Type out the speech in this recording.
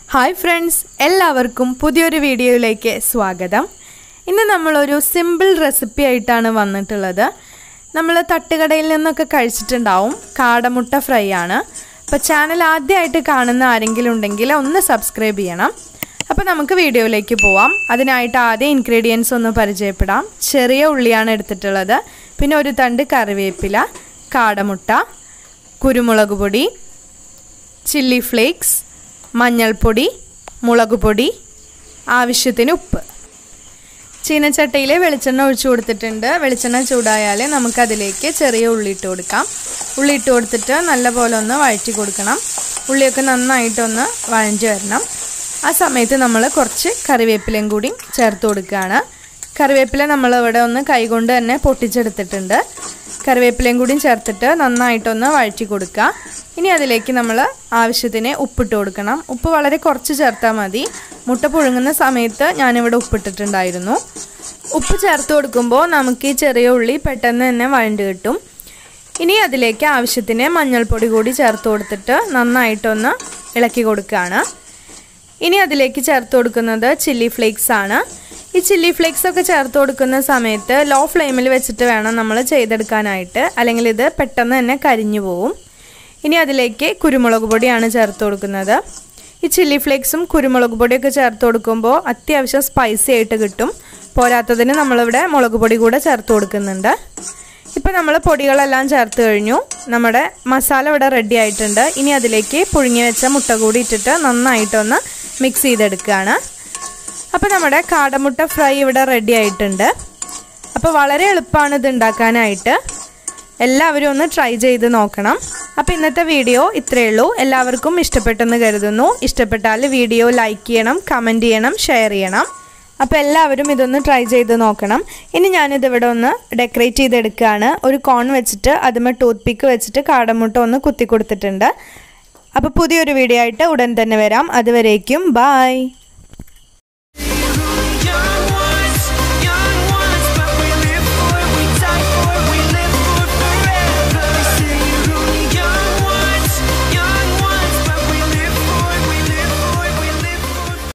hi friends എല്ലാവർക്കും പുതിയൊരു വീഡിയോയിലേക്ക് സ്വാഗതം ഇന്ന് നമ്മളൊരു സിമ്പിൾ റെസിപ്പി ആയിട്ടാണ് വന്നിട്ടുള്ളത് നമ്മൾ തട്ടുകടയിൽ നിന്നൊക്കെ കഴിച്ചിട്ടുണ്ടാവും കാടമുട്ട ഫ്രൈ ആണ് അപ്പോൾ ചാനൽ ആദ്യമായിട്ട് കാണുന്ന ആരെങ്കിലും ഉണ്ടെങ്കിൽ ഒന്ന് സബ്സ്ക്രൈബ് ചെയ്യണം അപ്പോൾ നമുക്ക് വീഡിയോയിലേക്ക് പോവാം അതിനായിട്ട് ആദ്യം ഇൻഗ്രീഡിയൻസ് ഒന്ന് പരിചയപ്പെടാം ചെറിയ ഉള്ളിയാണ് എടുത്തിട്ടുള്ളത് പിന്നെ ഒരു തണ്ട് കറിവേപ്പില കാടമുട്ട കുരുമുളക് പൊടി ചില്ലി ഫ്ലേക്സ് മഞ്ഞൾപ്പൊടി മുളക് പൊടി ആവശ്യത്തിന് ഉപ്പ് ചീനച്ചട്ടയിൽ വെളിച്ചെണ്ണ ഒഴിച്ചു കൊടുത്തിട്ടുണ്ട് വെളിച്ചെണ്ണ ചൂടായാൽ നമുക്കതിലേക്ക് ചെറിയ ഉള്ളി ഇട്ട് കൊടുക്കാം ഉള്ളി ഇട്ട് കൊടുത്തിട്ട് നല്ലപോലെ ഒന്ന് വഴറ്റി കൊടുക്കണം ഉള്ളിയൊക്കെ നന്നായിട്ടൊന്ന് വഴഞ്ഞു വരണം ആ സമയത്ത് നമ്മൾ കുറച്ച് കറിവേപ്പിലയും കൂടി ചേർത്ത് കൊടുക്കുകയാണ് കറിവേപ്പില നമ്മൾ ഇവിടെ ഒന്ന് കൈകൊണ്ട് തന്നെ പൊട്ടിച്ചെടുത്തിട്ടുണ്ട് കറിവേപ്പിലയും കൂടിയും ചേർത്തിട്ട് നന്നായിട്ടൊന്ന് വഴറ്റി കൊടുക്കുക ഇനി അതിലേക്ക് നമ്മൾ ആവശ്യത്തിന് ഉപ്പിട്ട് കൊടുക്കണം ഉപ്പ് വളരെ കുറച്ച് ചേർത്താൽ മതി മുട്ട പുഴുങ്ങുന്ന സമയത്ത് ഞാനിവിടെ ഉപ്പിട്ടിട്ടുണ്ടായിരുന്നു ഉപ്പ് ചേർത്ത് കൊടുക്കുമ്പോൾ നമുക്ക് ഈ ചെറിയ ഉള്ളി പെട്ടെന്ന് തന്നെ വഴണ്ട് കിട്ടും ഇനി അതിലേക്ക് ആവശ്യത്തിന് മഞ്ഞൾപ്പൊടി കൂടി ചേർത്ത് കൊടുത്തിട്ട് നന്നായിട്ടൊന്ന് ഇളക്കി കൊടുക്കുകയാണ് ഇനി അതിലേക്ക് ചേർത്ത് കൊടുക്കുന്നത് ചില്ലി ഫ്ലേക്സ് ആണ് ഈ ചില്ലി ഫ്ലേക്സ് ഒക്കെ ചേർത്ത് കൊടുക്കുന്ന സമയത്ത് ലോ ഫ്ലെയിമിൽ വെച്ചിട്ട് വേണം നമ്മൾ ചെയ്തെടുക്കാനായിട്ട് അല്ലെങ്കിൽ ഇത് പെട്ടെന്ന് തന്നെ കരിഞ്ഞു പോവും ഇനി അതിലേക്ക് കുരുമുളക് പൊടിയാണ് ചേർത്ത് കൊടുക്കുന്നത് ഈ ചില്ലി ഫ്ലേക്സും കുരുമുളക് പൊടിയൊക്കെ ചേർത്ത് കൊടുക്കുമ്പോൾ അത്യാവശ്യം സ്പൈസി ആയിട്ട് കിട്ടും പോരാത്തതിന് നമ്മളിവിടെ മുളക് പൊടി കൂടെ ചേർത്ത് കൊടുക്കുന്നുണ്ട് ഇപ്പം നമ്മൾ പൊടികളെല്ലാം ചേർത്ത് കഴിഞ്ഞു നമ്മുടെ മസാല ഇവിടെ റെഡി ആയിട്ടുണ്ട് ഇനി അതിലേക്ക് പുഴുങ്ങി വെച്ച മുട്ട കൂടി ഇട്ടിട്ട് നന്നായിട്ടൊന്ന് മിക്സ് ചെയ്തെടുക്കുകയാണ് അപ്പോൾ നമ്മുടെ കാടമുട്ട ഫ്രൈ ഇവിടെ റെഡി ആയിട്ടുണ്ട് അപ്പോൾ വളരെ എളുപ്പമാണ് ഇത് ഉണ്ടാക്കാനായിട്ട് എല്ലാവരും ഒന്ന് ട്രൈ ചെയ്ത് നോക്കണം അപ്പോൾ ഇന്നത്തെ വീഡിയോ ഇത്രയേ ഉള്ളൂ എല്ലാവർക്കും ഇഷ്ടപ്പെട്ടെന്ന് കരുതുന്നു ഇഷ്ടപ്പെട്ടാൽ വീഡിയോ ലൈക്ക് ചെയ്യണം കമൻറ്റ് ചെയ്യണം ഷെയർ ചെയ്യണം അപ്പോൾ എല്ലാവരും ഇതൊന്ന് ട്രൈ ചെയ്ത് നോക്കണം ഇനി ഞാനിതിവിടെ ഒന്ന് ഡെക്കറേറ്റ് ചെയ്തെടുക്കുകയാണ് ഒരു കോൺ വെച്ചിട്ട് അതുമേ ടൂത്ത് പിക്ക് വെച്ചിട്ട് കാടമുട്ട ഒന്ന് കുത്തി കൊടുത്തിട്ടുണ്ട് അപ്പോൾ പുതിയൊരു വീഡിയോ ആയിട്ട് ഉടൻ തന്നെ വരാം അതുവരേക്കും ബായ്